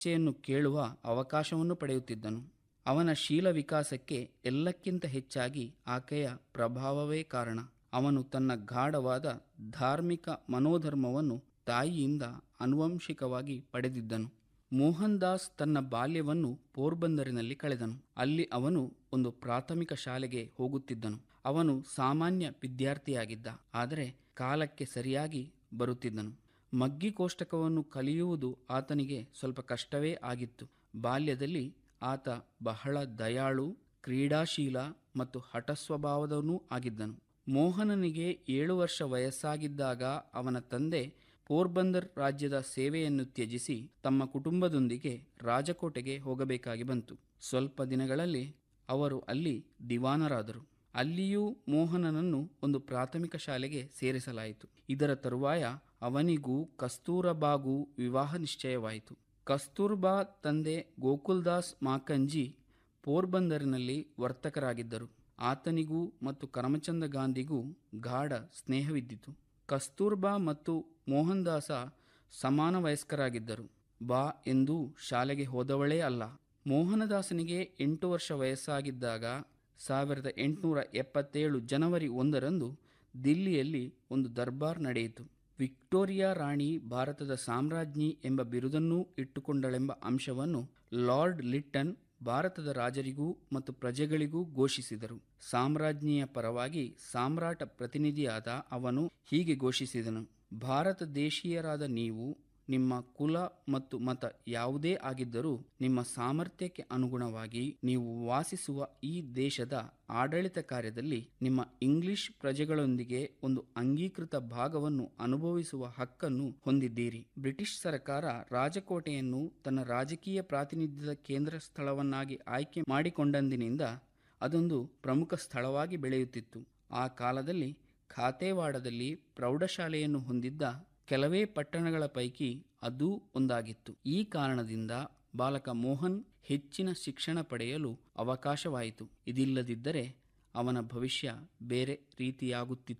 ಇಚ್ಛೆಯನ್ನು ಕೇಳುವ ಅವಕಾಶವನ್ನು ಪಡೆಯುತ್ತಿದ್ದನು ಅವನ ಶೀಲ ವಿಕಾಸಕ್ಕೆ ಎಲ್ಲಕ್ಕಿಂತ ಹೆಚ್ಚಾಗಿ ಆಕೆಯ ಪ್ರಭಾವವೇ ಕಾರಣ ಅವನು ತನ್ನ ಗಾಢವಾದ ಧಾರ್ಮಿಕ ಮನೋಧರ್ಮವನ್ನು ತಾಯಿಯಿಂದ ಆನುವಂಶಿಕವಾಗಿ ಪಡೆದಿದ್ದನು ಮೋಹನ್ ದಾಸ್ ತನ್ನ ಬಾಲ್ಯವನ್ನು ಪೋರ್ಬಂದರಿನಲ್ಲಿ ಕಳೆದನು ಅಲ್ಲಿ ಅವನು ಒಂದು ಪ್ರಾಥಮಿಕ ಶಾಲೆಗೆ ಹೋಗುತ್ತಿದ್ದನು ಅವನು ಸಾಮಾನ್ಯ ವಿದ್ಯಾರ್ಥಿಯಾಗಿದ್ದ ಆದರೆ ಕಾಲಕ್ಕೆ ಸರಿಯಾಗಿ ಬರುತ್ತಿದ್ದನು ಮಗ್ಗಿ ಕೋಷ್ಟಕವನ್ನು ಕಲಿಯುವುದು ಆತನಿಗೆ ಸ್ವಲ್ಪ ಕಷ್ಟವೇ ಆಗಿತ್ತು ಬಾಲ್ಯದಲ್ಲಿ ಆತ ಬಹಳ ದಯಾಳು ಕ್ರೀಡಾಶೀಲ ಮತ್ತು ಹಠಸ್ವಭಾವದವನೂ ಆಗಿದ್ದನು ಮೋಹನನಿಗೆ ಏಳು ವರ್ಷ ವಯಸ್ಸಾಗಿದ್ದಾಗ ಅವನ ತಂದೆ ಪೋರ್ಬಂದರ್ ರಾಜ್ಯದ ಸೇವೆಯನ್ನು ತ್ಯಜಿಸಿ ತಮ್ಮ ಕುಟುಂಬದೊಂದಿಗೆ ರಾಜಕೋಟೆಗೆ ಹೋಗಬೇಕಾಗಿ ಬಂತು ಸ್ವಲ್ಪ ದಿನಗಳಲ್ಲಿ ಅವರು ಅಲ್ಲಿ ದಿವಾನರಾದರು ಅಲ್ಲಿಯೂ ಮೋಹನನನ್ನು ಒಂದು ಪ್ರಾಥಮಿಕ ಶಾಲೆಗೆ ಸೇರಿಸಲಾಯಿತು ಇದರ ತರುವಾಯ ಅವನಿಗೂ ಕಸ್ತೂರಬಾಗೂ ವಿವಾಹ ನಿಶ್ಚಯವಾಯಿತು ಕಸ್ತೂರ್ಬಾ ತಂದೆ ಗೋಕುಲ್ದಾಸ್ ಮಾಕಂಜಿ ಪೋರ್ಬಂದರಿನಲ್ಲಿ ವರ್ತಕರಾಗಿದ್ದರು ಆತನಿಗೂ ಮತ್ತು ಕರಮಚಂದ ಗಾಂಧಿಗೂ ಗಾಢ ಸ್ನೇಹವಿದ್ದಿತು ಕಸ್ತೂರ್ಬಾ ಮತ್ತು ಮೋಹನ್ ದಾಸ ಸಮಾನ ವಯಸ್ಕರಾಗಿದ್ದರು ಬಾ ಎಂದು ಶಾಲೆಗೆ ಹೋದವಳೇ ಅಲ್ಲ ಮೋಹನದಾಸನಿಗೆ ಎಂಟು ವರ್ಷ ವಯಸ್ಸಾಗಿದ್ದಾಗ ಸಾವಿರದ ಎಂಟುನೂರ ಎಪ್ಪತ್ತೇಳು ಜನವರಿ ಒಂದರಂದು ದಿಲ್ಲಿಯಲ್ಲಿ ಒಂದು ದರ್ಬಾರ್ ನಡೆಯಿತು ವಿಕ್ಟೋರಿಯಾ ರಾಣಿ ಭಾರತದ ಸಾಮ್ರಾಜ್ಞಿ ಎಂಬ ಬಿರುದನ್ನೂ ಇಟ್ಟುಕೊಂಡಳೆಂಬ ಅಂಶವನ್ನು ಲಾರ್ಡ್ ಲಿಟ್ಟನ್ ಭಾರತದ ರಾಜರಿಗೂ ಮತ್ತು ಪ್ರಜೆಗಳಿಗೂ ಘೋಷಿಸಿದರು ಸಾಮ್ರಾಜ್ಞಿಯ ಪರವಾಗಿ ಸಾಮ್ರಾಟ ಪ್ರತಿನಿಧಿಯಾದ ಅವನು ಹೀಗೆ ಘೋಷಿಸಿದನು ಭಾರತ ದೇಶೀಯರಾದ ನೀವು ನಿಮ್ಮ ಕುಲ ಮತ್ತು ಮತ ಯಾವುದೇ ಆಗಿದ್ದರೂ ನಿಮ್ಮ ಸಾಮರ್ಥ್ಯಕ್ಕೆ ಅನುಗುಣವಾಗಿ ನೀವು ವಾಸಿಸುವ ಈ ದೇಶದ ಆಡಳಿತ ಕಾರ್ಯದಲ್ಲಿ ನಿಮ್ಮ ಇಂಗ್ಲಿಷ್ ಪ್ರಜೆಗಳೊಂದಿಗೆ ಒಂದು ಅಂಗೀಕೃತ ಭಾಗವನ್ನು ಅನುಭವಿಸುವ ಹಕ್ಕನ್ನು ಹೊಂದಿದ್ದೀರಿ ಬ್ರಿಟಿಷ್ ಸರ್ಕಾರ ರಾಜಕೋಟೆಯನ್ನು ತನ್ನ ರಾಜಕೀಯ ಪ್ರಾತಿನಿಧ್ಯದ ಕೇಂದ್ರ ಸ್ಥಳವನ್ನಾಗಿ ಆಯ್ಕೆ ಮಾಡಿಕೊಂಡಂದಿನಿಂದ ಅದೊಂದು ಪ್ರಮುಖ ಸ್ಥಳವಾಗಿ ಬೆಳೆಯುತ್ತಿತ್ತು ಆ ಕಾಲದಲ್ಲಿ ಖಾತೆವಾಡದಲ್ಲಿ ಪ್ರೌಢಶಾಲೆಯನ್ನು ಹೊಂದಿದ್ದ ಕೆಲವೇ ಪಟ್ಟಣಗಳ ಪೈಕಿ ಅದೂ ಒಂದಾಗಿತ್ತು ಈ ಕಾರಣದಿಂದ ಬಾಲಕ ಮೋಹನ್ ಹೆಚ್ಚಿನ ಶಿಕ್ಷಣ ಪಡೆಯಲು ಅವಕಾಶವಾಯಿತು ಇದಿಲ್ಲದಿದ್ದರೆ ಅವನ ಭವಿಷ್ಯ ಬೇರೆ ರೀತಿಯಾಗುತ್ತಿತ್ತು